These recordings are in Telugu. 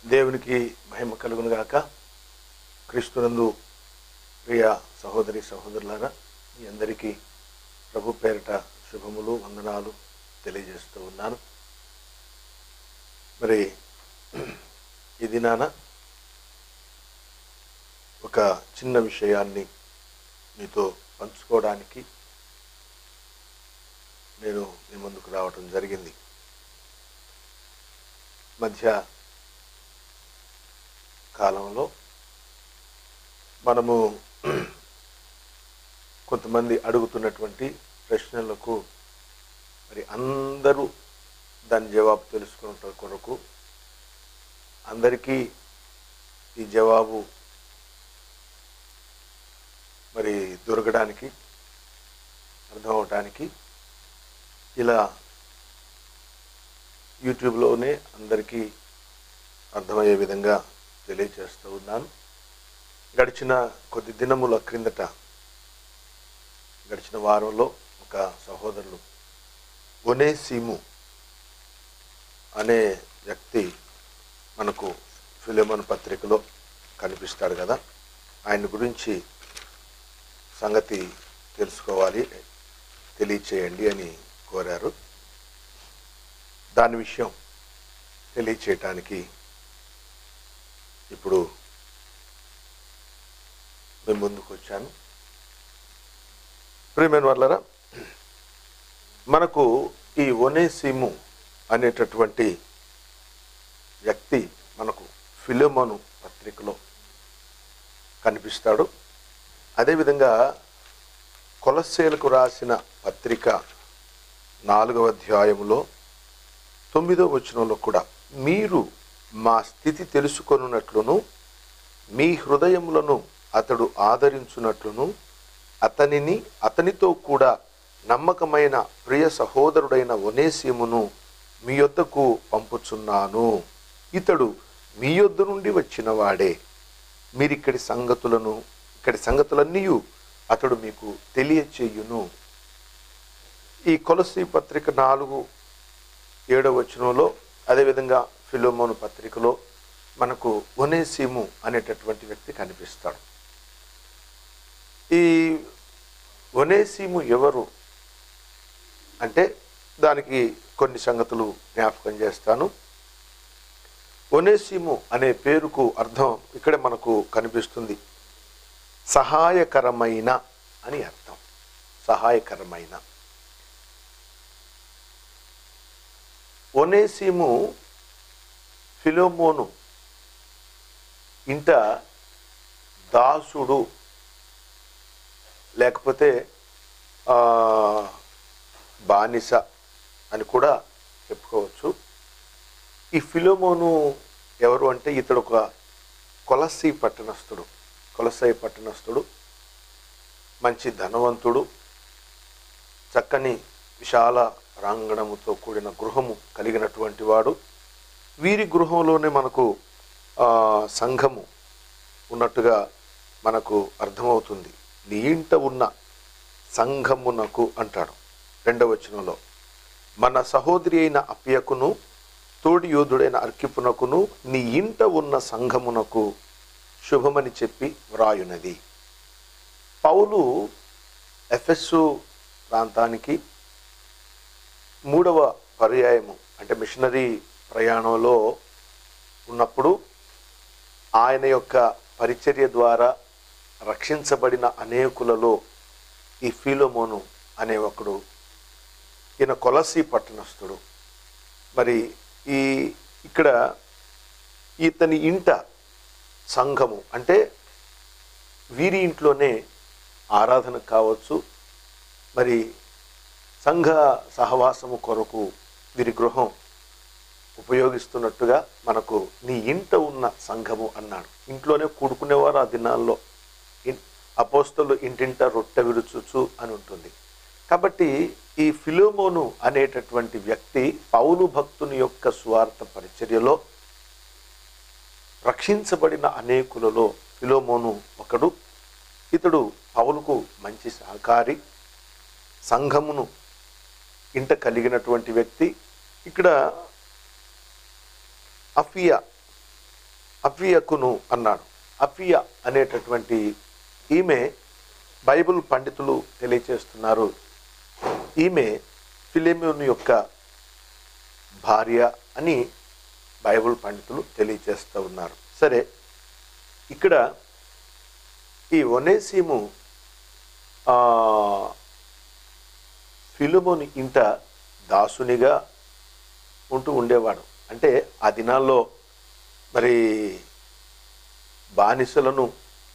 దేవునికి మహిమ కలుగును గాక క్రీస్తునందు ప్రియ సహోదరి సహోదరులారా మీ అందరికీ ప్రభు పేరిట శుభములు వందనాలు తెలియజేస్తూ ఉన్నాను మరి ఈ దినాన ఒక చిన్న విషయాన్ని మీతో పంచుకోవడానికి నేను మీ ముందుకు రావటం జరిగింది మధ్య కాలంలో మనము కొంతమంది అడుగుతున్నటువంటి ప్రశ్నలకు మరి అందరూ దాని జవాబు తెలుసుకున్న కొరకు అందరికీ ఈ జవాబు మరి దొరకడానికి అర్థం అవటానికి ఇలా యూట్యూబ్లోనే అందరికీ అర్థమయ్యే విధంగా తెలియజేస్తూ ఉన్నాను గడిచిన కొద్ది దినముల క్రిందట గడిచిన వారంలో ఒక సహోదరులు ఒనేసీము అనే వ్యక్తి మనకు ఫిలిమన్ పత్రికలో కనిపిస్తాడు కదా ఆయన గురించి సంగతి తెలుసుకోవాలి తెలియచేయండి అని కోరారు దాని విషయం తెలియచేయటానికి ఇప్పుడు మేము ముందుకు వచ్చాను ప్రియమైన వాళ్ళరా మనకు ఈ ఒనేసిము అనేటటువంటి వ్యక్తి మనకు ఫిలోమోను పత్రికలో కనిపిస్తాడు అదేవిధంగా కొలస్సేలకు రాసిన పత్రిక నాలుగవ అధ్యాయములో తొమ్మిదో వచనంలో కూడా మీరు మా స్థితి తెలుసుకొనున్నట్లును మీ హృదయములను అతడు ఆదరించున్నట్లును అతనిని అతనితో కూడా నమ్మకమైన ప్రియ సహోదరుడైన ఒనేసిమును మీ యొద్దకు పంపుచున్నాను ఇతడు మీ యొద్ద నుండి వచ్చిన వాడే మీరిక్కడి సంగతులను ఇక్కడి సంగతులన్నీ అతడు మీకు తెలియచేయును ఈ కొలసి పత్రిక నాలుగు ఏడవ వచనంలో అదేవిధంగా ఫిలోమోను పత్రికలో మనకు ఒనేసిము అనేటటువంటి వ్యక్తి కనిపిస్తాడు ఈ ఒనేసిము ఎవరు అంటే దానికి కొన్ని సంగతులు జ్ఞాపకం చేస్తాను ఒనేసిము అనే పేరుకు అర్థం ఇక్కడే మనకు కనిపిస్తుంది సహాయకరమైన అని అర్థం సహాయకరమైన ఒనేసిము ఫిలోమోను ఇంట దాసుడు లేకపోతే ఆ, బానిస అని కూడా చెప్పుకోవచ్చు ఈ ఫిలోమోను ఎవరు అంటే ఇతడు ఒక కొలసి పట్టణస్థుడు కొలసై పట్టణస్థుడు మంచి ధనవంతుడు చక్కని విశాల ప్రాంగణముతో కూడిన గృహము కలిగినటువంటి వాడు వీరి గృహంలోనే మనకు ఆ, సంఘము ఉన్నట్టుగా మనకు అర్థమవుతుంది నీ ఇంట ఉన్న సంఘమునకు అంటాడు రెండవ వచనంలో మన సహోదరి అయిన అప్యకును తోడి యోధుడైన అర్కిపునకును నీ ఇంట ఉన్న సంఘమునకు శుభమని చెప్పి వ్రాయునది పౌలు ఎఫెస్సు ప్రాంతానికి మూడవ పర్యాయము అంటే మిషనరీ ప్రయాణంలో ఉన్నప్పుడు ఆయన యొక్క పరిచర్య ద్వారా రక్షించబడిన అనేకులలో ఈ ఫీలోమోను అనే ఒకడు ఈయన కొలసి పట్టణస్థుడు మరి ఈ ఇక్కడ ఇతని ఇంట సంఘము అంటే వీరి ఇంట్లోనే ఆరాధన కావచ్చు మరి సంఘ సహవాసము కొరకు వీరి గృహం ఉపయోగిస్తున్నట్టుగా మనకు నీ ఇంట ఉన్న సంఘము అన్నాడు ఇంట్లోనే కూడుకునేవారు ఆ దినాల్లో ఇన్- అపోస్తలు ఇంటింట రొట్టె విరుచుచు అని ఉంటుంది కాబట్టి ఈ ఫిలోమోను అనేటటువంటి వ్యక్తి పౌలు భక్తుని యొక్క స్వార్థ పరిచర్యలో రక్షించబడిన అనేకులలో ఫిలోమోను ఒకడు ఇతడు పౌలుకు మంచి సహకారి సంఘమును ఇంట కలిగినటువంటి వ్యక్తి ఇక్కడ అఫియా అఫియకును అన్నాడు అఫియ అనేటటువంటి ఈమె బైబిల్ పండితులు తెలియచేస్తున్నారు ఈమె ఫిలిమోన్ యొక్క భార్య అని బైబిల్ పండితులు తెలియచేస్తూ ఉన్నారు సరే ఇక్కడ ఈ ఒనేసీము ఆ, ఫిలిమోని ఇంట దాసునిగా ఉంటూ ఉండేవాడు అంటే ఆ దినాల్లో మరి బానిసలను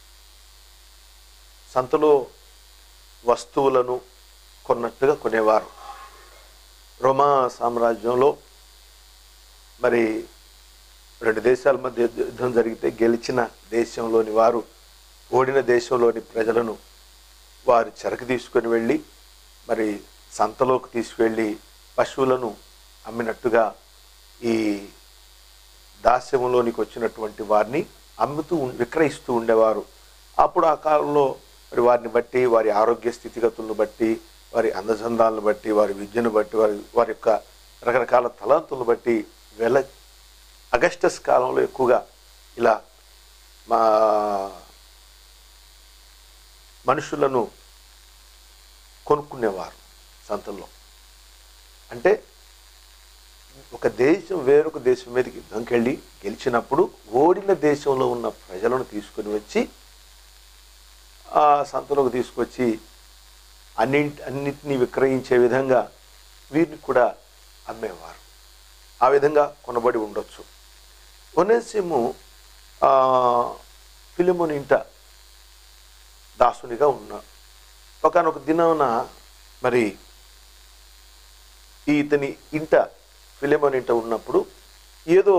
సంతలో వస్తువులను కొన్నట్టుగా కొనేవారు రోమా సామ్రాజ్యంలో మరి రెండు దేశాల మధ్య యుద్ధం జరిగితే గెలిచిన దేశంలోని వారు ఓడిన దేశంలోని ప్రజలను వారు చెరకు తీసుకొని వెళ్ళి మరి సంతలోకి తీసుకువెళ్ళి పశువులను అమ్మినట్టుగా ఈ దాస్యంలోనికి వచ్చినటువంటి వారిని అమ్ముతూ ఉం- విక్రయిస్తూ ఉండేవారు అప్పుడు ఆ కాలంలో మరి వారిని బట్టి వారి ఆరోగ్య స్థితిగతులను బట్టి వారి అందచందాలను బట్టి వారి విద్యను బట్టి వారి వారి యొక్క రకరకాల తలాంతులను బట్టి వెల అగస్టస్ కాలంలో ఎక్కువగా ఇలా మా మనుషులను కొనుక్కునేవారు సంతల్లో అంటే ఒక దేశం వేరొక దేశం మీదకి యుద్ధంకి వెళ్ళి గెలిచినప్పుడు ఓడిన దేశంలో ఉన్న ప్రజలను తీసుకొని వచ్చి ఆ సంతలోకి తీసుకొచ్చి అన్నింటి అన్నింటినీ విక్రయించే విధంగా వీరిని కూడా అమ్మేవారు ఆ విధంగా కొనబడి ఉండొచ్చు ఒనేసిము ఫిలిమోని ఇంట దాసునిగా ఉన్నాడు ఒకనొక దినాన మరి ఈ ఇతని ఇంట ఫిలిమోన్ ఇంట ఉన్నప్పుడు ఏదో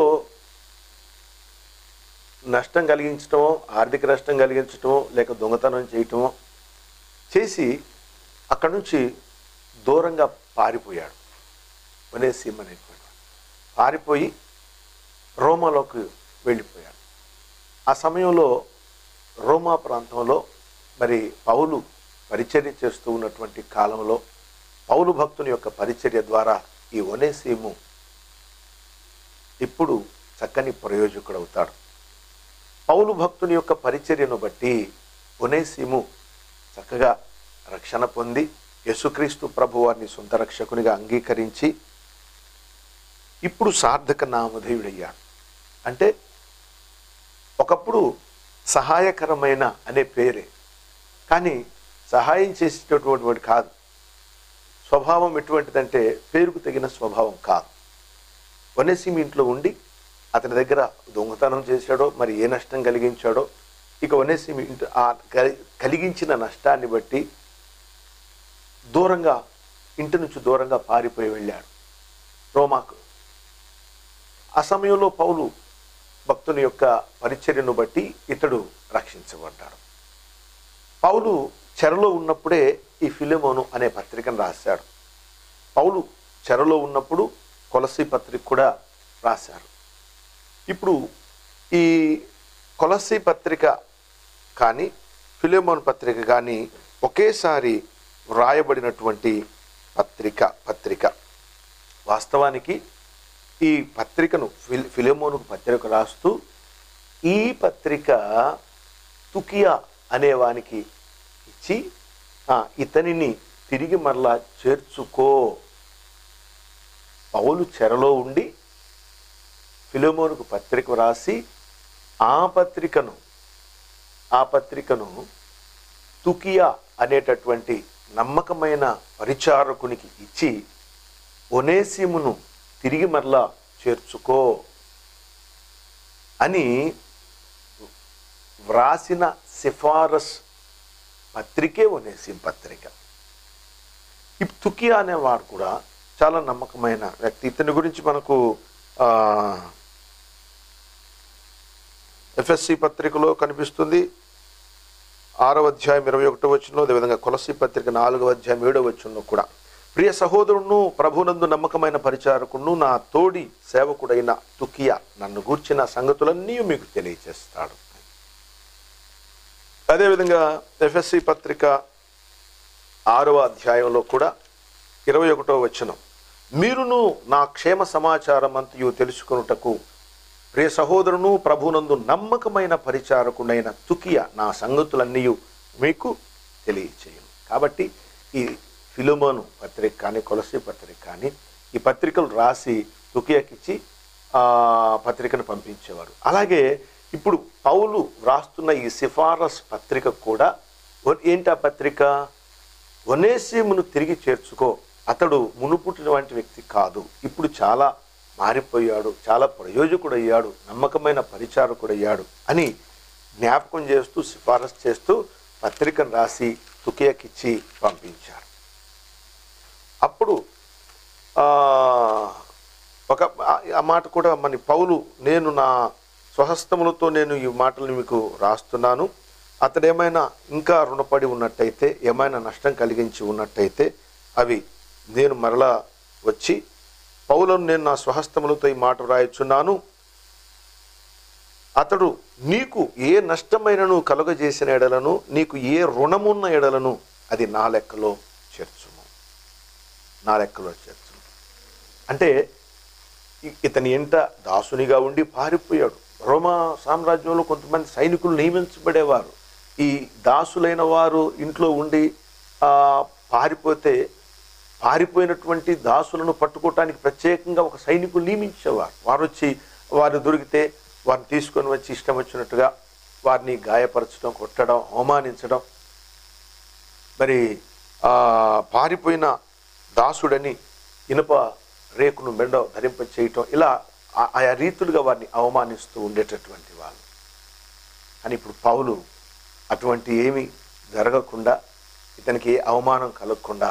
నష్టం కలిగించటమో ఆర్థిక నష్టం కలిగించటమో లేక దొంగతనం చేయటమో చేసి అక్కడి నుంచి దూరంగా పారిపోయాడు వనేసీమ్ అనేటువంటి వాడు. పారిపోయి రోమాలోకి వెళ్ళిపోయాడు ఆ సమయంలో రోమా ప్రాంతంలో మరి పౌలు పరిచర్య చేస్తూ ఉన్నటువంటి కాలంలో పౌలు భక్తుని యొక్క పరిచర్య ద్వారా ఈ ఒనేసీము ఇప్పుడు చక్కని ప్రయోజకుడు అవుతాడు పౌలు భక్తుని యొక్క పరిచర్యను బట్టి ఒనేసీము చక్కగా రక్షణ పొంది యేసుక్రీస్తు ప్రభువారిని సొంత రక్షకునిగా అంగీకరించి ఇప్పుడు సార్థక నామధేయుడయ్యాడు అంటే ఒకప్పుడు సహాయకరమైన అనే పేరే కానీ సహాయం చేసేటటువంటి వాడు కాదు స్వభావం ఎటువంటిదంటే పేరుకు తగిన స్వభావం కాదు వనసీమి ఇంట్లో ఉండి అతని దగ్గర దొంగతనం చేశాడో మరి ఏ నష్టం కలిగించాడో ఇక వనసీమి ఇంటి ఆ కలి- కలిగించిన నష్టాన్ని బట్టి దూరంగా ఇంటి నుంచి దూరంగా పారిపోయి వెళ్ళాడు రోమాకు ఆ సమయంలో పౌలు భక్తుని యొక్క పరిచర్యను బట్టి ఇతడు రక్షించబడ్డాడు పౌలు చెరలో ఉన్నప్పుడే ఈ ఫిలిమోను అనే పత్రికను రాశాడు పౌలు చెరలో ఉన్నప్పుడు కొలసి పత్రిక కూడా రాశారు ఇప్పుడు ఈ కొలసి పత్రిక కానీ ఫిలిమోన్ పత్రిక కానీ ఒకేసారి వ్రాయబడినటువంటి పత్రిక పత్రిక వాస్తవానికి ఈ పత్రికను ఫిల్ ఫిలిమోనుకు పత్రిక రాస్తూ ఈ పత్రిక తుకియా అనేవానికి ఇచ్చి "ఆ, ఇతనిని తిరిగి మరలా చేర్చుకో పౌలు చెరలో ఉండి ఫిలోమోనుకు పత్రిక రాసి ఆ పత్రికను ఆ పత్రికను తుకియా అనేటటువంటి నమ్మకమైన పరిచారకునికి ఇచ్చి ఒనేసిమును తిరిగి మరలా చేర్చుకో అని వ్రాసిన సిఫారస్ పత్రికే ఒనేసిం పత్రిక ఈ తుకియా అనేవాడు కూడా చాలా నమ్మకమైన వ్యక్తి ఇతని గురించి మనకు ఆ, ఎఫ్ఎస్సి పత్రికలో కనిపిస్తుంది ఆరవ అధ్యాయం ఇరవై ఒకటో వచ్చిన అదేవిధంగా కొలసి పత్రిక నాలుగవ అధ్యాయం ఏడవ వచ్చిన కూడా ప్రియ సహోదరును ప్రభునందు నమ్మకమైన పరిచారకును నా తోడి సేవకుడైన తుకియా నన్ను గూర్చిన సంగతులన్నీ మీకు తెలియచేస్తాడు అదేవిధంగా ఎఫ్ఎస్సి పత్రిక ఆరవ అధ్యాయంలో కూడా ఇరవై ఒకటో వచనం మీరును నా క్షేమ సమాచారం అంతయు తెలుసుకొనుటకు ప్రియ సహోదరును ప్రభునందు నమ్మకమైన పరిచారకుడైన తుకియ నా సంగతులన్నీ మీకు తెలియచేయను కాబట్టి ఈ ఫిలోమోను పత్రిక కానీ కొలసి పత్రిక కానీ ఈ పత్రికలు రాసి తుకియకిచ్చి ఆ, పత్రికను పంపించేవారు అలాగే ఇప్పుడు పౌలు వ్రాస్తున్న ఈ సిఫారస్ పత్రిక కూడా ఒ- ఏంటి ఆ పత్రిక ఒనేసిమును తిరిగి చేర్చుకో అతడు మునుపుటిన వంటి వ్యక్తి కాదు ఇప్పుడు చాలా మారిపోయాడు చాలా ప్రయోజకుడయ్యాడు నమ్మకమైన పరిచారకుడయ్యాడు అని జ్ఞాపకం చేస్తూ సిఫారసు చేస్తూ పత్రికను రాసి తుకియకిచ్చి పంపించారు అప్పుడు ఆ, ఒక ఆ- ఆ మాట కూడా మన పౌలు నేను నా స్వహస్తములతో నేను ఈ మాటలు మీకు రాస్తున్నాను అతడు ఏమైనా ఇంకా రుణపడి ఉన్నట్టయితే ఏమైనా నష్టం కలిగించి ఉన్నట్టయితే అవి నేను మరలా వచ్చి పౌలను నేను నా స్వహస్తములతో ఈ మాట రాయచున్నాను అతడు నీకు ఏ నష్టమైనను కలుగజేసిన ఎడలను నీకు ఏ రుణమున్న ఎడలను అది నా లెక్కలో చేర్చుము నా లెక్కలో చేర్చుము అంటే ఇ- ఇతని ఎంట దాసునిగా ఉండి పారిపోయాడు రోమా సామ్రాజ్యంలో కొంతమంది సైనికులు నియమించబడేవారు ఈ దాసులైన వారు ఇంట్లో ఉండి ఆ, పారిపోతే పారిపోయినటువంటి దాసులను పట్టుకోవటానికి ప్రత్యేకంగా ఒక సైనికులు నియమించేవారు వారు వచ్చి వారు దొరికితే వారిని తీసుకొని వచ్చి ఇష్టం వచ్చినట్టుగా వారిని గాయపరచడం కొట్టడం అవమానించడం మరి ఆ పారిపోయిన దాసుడని ఇనుప రేకును మెండ ధరింప చేయటం ఇలా ఆ- ఆయా రీతులుగా వారిని అవమానిస్తూ ఉండేటటువంటి వాళ్ళు కానీ ఇప్పుడు పౌలు అటువంటి ఏమీ జరగకుండా ఇతనికి ఏ అవమానం కలగకుండా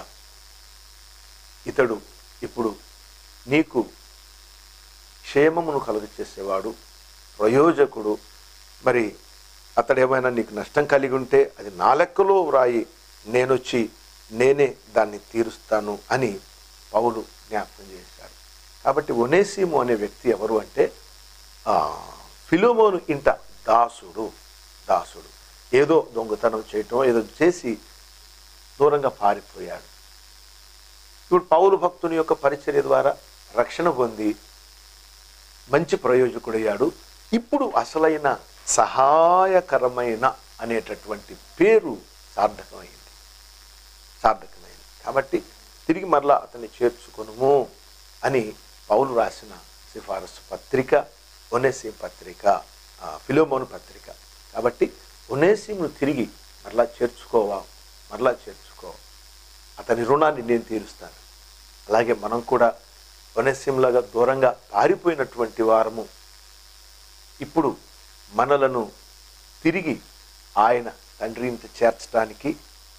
ఇతడు ఇప్పుడు నీకు క్షేమమును కలుగచేసేవాడు ప్రయోజకుడు మరి అతడు ఏమైనా నీకు నష్టం కలిగి ఉంటే అది నా లెక్కలో వ్రాయి నేనొచ్చి నేనే దాన్ని తీరుస్తాను అని పౌలు జ్ఞాపకం చేశాడు కాబట్టి ఒనేసిము అనే వ్యక్తి ఎవరు అంటే ఆ, ఫిలోమోను ఇంట దాసుడు దాసుడు ఏదో దొంగతనం చేయటం ఏదో చేసి దూరంగా పారిపోయాడు ఇప్పుడు పౌలు భక్తుని యొక్క పరిచర్య ద్వారా రక్షణ పొంది మంచి ప్రయోజకుడయ్యాడు ఇప్పుడు అసలైన సహాయకరమైన అనేటటువంటి పేరు సార్థకమైంది సార్థకమైంది కాబట్టి తిరిగి మరలా అతన్ని చేర్చుకొనుము అని పౌలు రాసిన సిఫారసు పత్రిక ఒనేసిం పత్రిక ఆ, ఫిలోమోను పత్రిక కాబట్టి ఒనేసిమును తిరిగి మరలా చేర్చుకోవా మరలా చేర్చుకో అతని రుణాన్ని నేను తీరుస్తాను అలాగే మనం కూడా వనస్యంలాగా దూరంగా పారిపోయినటువంటి వారము ఇప్పుడు మనలను తిరిగి ఆయన తండ్రి ఇంట చేర్చడానికి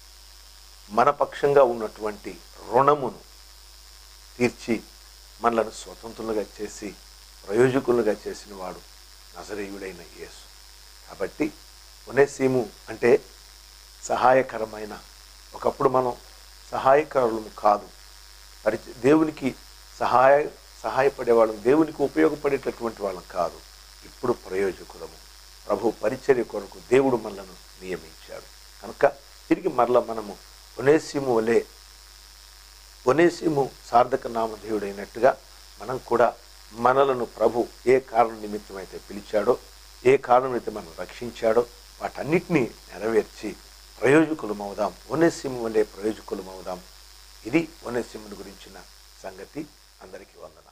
మన పక్షంగా ఉన్నటువంటి రుణమును తీర్చి మనలను స్వతంత్రులుగా చేసి ప్రయోజకులుగా చేసిన వాడు నజరేయుడైన యేసు కాబట్టి ఉనేసీము అంటే సహాయకరమైన ఒకప్పుడు మనం సహాయకారులము కాదు పరిచ దేవునికి సహాయ సహాయపడే వాళ్ళం దేవునికి ఉపయోగపడేటటువంటి వాళ్ళం కాదు ఇప్పుడు ప్రయోజకులము ప్రభు పరిచర్య కొరకు దేవుడు మనలను నియమించాడు కనుక తిరిగి మరల మనము ఒనేసిము వలె ఒనేసిము సార్థక నామధేయుడైనట్టుగా మనం కూడా మనలను ప్రభు ఏ కారణం నిమిత్తమైతే పిలిచాడో ఏ కారణం అయితే మనం రక్షించాడో వాటన్నిటినీ నెరవేర్చి ప్రయోజకులమవుదాం ఒనేసిము వలె ప్రయోజకులమవుదాం ఇది ఒనేసిముని గురించిన సంగతి అందరికీ వందన